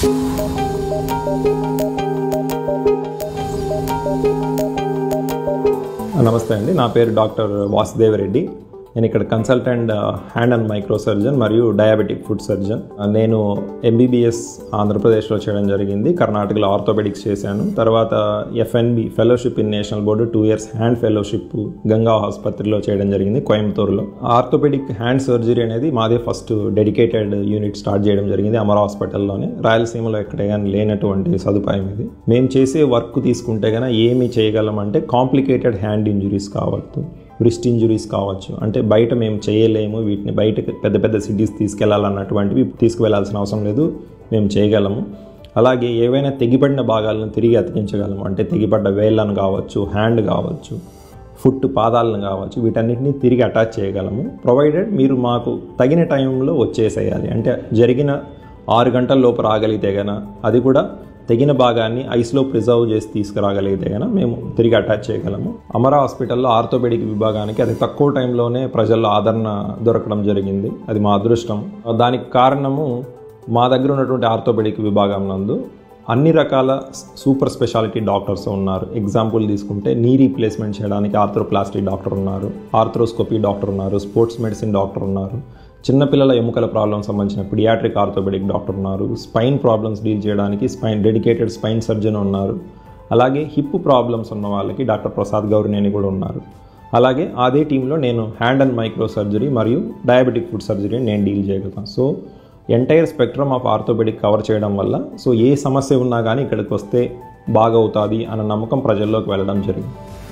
నమస్తే అండి నా పేరు డాక్టర్ వాసుదేవరెడ్డి నేను ఇక్కడ consultant hand and micro surgeon మరియు డయాబెటిక్ ఫుడ్ సర్జన్ నేను ఎంబీబీఎస్ ఆంధ్రప్రదేశ్లో చేయడం జరిగింది కర్ణాటకలో ఆర్థోపెడిక్స్ చేశాను తర్వాత FNB fellowship in national board two years hand fellowship Ganga ఆసుపత్రిలో చేయడం జరిగింది కోయంబత్తూరులో ఆర్థోపెడిక్ హ్యాండ్ సర్జరీ అనేది మాదే ఫస్ట్ డెడికేటెడ్ యూనిట్ స్టార్ట్ చేయడం జరిగింది అమర్ హాస్పిటల్లోనే రాయలసీమలో ఎక్కడే కానీ లేనటువంటి సదుపాయం ఇది మేము చేసే వర్క్ తీసుకుంటే కనుక ఏమి చేయగలమంటే కాంప్లికేటెడ్ హ్యాండ్ ఇంజురీస్ కావచ్చు రిస్ట్ ఇంజురీస్ కావచ్చు అంటే బయట మేము చేయలేము వీటిని బయట పెద్ద పెద్ద సిటీస్ తీసుకెళ్లాలన్నటువంటివి తీసుకువెళ్లాల్సిన అవసరం లేదు మేము చేయగలము అలాగే ఏవైనా తెగిపడిన భాగాలను తిరిగి అతికించగలము అంటే తెగిపడ్డ వేళ్ళను కావచ్చు హ్యాండ్ కావచ్చు ఫుట్ పాదాలను కావచ్చు వీటన్నిటిని తిరిగి అటాచ్ చేయగలము ప్రొవైడెడ్ మీరు మాకు తగిన టైంలో వచ్చేసేయాలి అంటే జరిగిన ఆరు గంటల లోపు రాగలిగితే గన అది కూడా తెగిన భాగాన్ని ఐస్లో ప్రిజర్వ్ చేసి తీసుకురాగలిగితే కనుక మేము తిరిగి అటాచ్ చేయగలము అమరా హాస్పిటల్లో ఆర్థోపెడిక్ విభాగానికి అతి తక్కువ టైంలోనే ప్రజల్లో ఆదరణ దొరకడం జరిగింది అది మా అదృష్టం దానికి కారణము మా దగ్గర ఉన్నటువంటి ఆర్థోపెడిక్ విభాగం నందు అన్ని రకాల సూపర్ స్పెషాలిటీ డాక్టర్స్ ఉన్నారు ఎగ్జాంపుల్ తీసుకుంటే నీ రీప్లేస్మెంట్ చేయడానికి ఆర్థ్రోప్లాస్టిక్ డాక్టర్ ఉన్నారు ఆర్థ్రోస్కోపీ డాక్టర్ ఉన్నారు స్పోర్ట్స్ మెడిసిన్ డాక్టర్ ఉన్నారు చిన్నపిల్లల ఎముకల ప్రాబ్లం సంబంధించిన పిడియాట్రిక్ ఆర్థోపెడిక్ డాక్టర్ ఉన్నారు స్పైన్ ప్రాబ్లమ్స్ డీల్ చేయడానికి స్పైన్ డెడికేటెడ్ స్పైన్ సర్జన్ ఉన్నారు అలాగే హిప్ ప్రాబ్లమ్స్ ఉన్న వాళ్ళకి డాక్టర్ ప్రసాద్ గౌరినేని కూడా ఉన్నారు అలాగే అదే టీంలో నేను హ్యాండ్ అండ్ మైక్రో సర్జరీ మరియు డయాబెటిక్ ఫుడ్ సర్జరీ నేను డీల్ చేయగలుగుతాను so entire spectrum of orthopaedic cover చేయడం వల్ల సో ఏ సమస్య ఉన్నా కానీ ఇక్కడికి వస్తే బాగవుతుంది అన్న నమ్మకం ప్రజల్లోకి వెళ్ళడం జరిగింది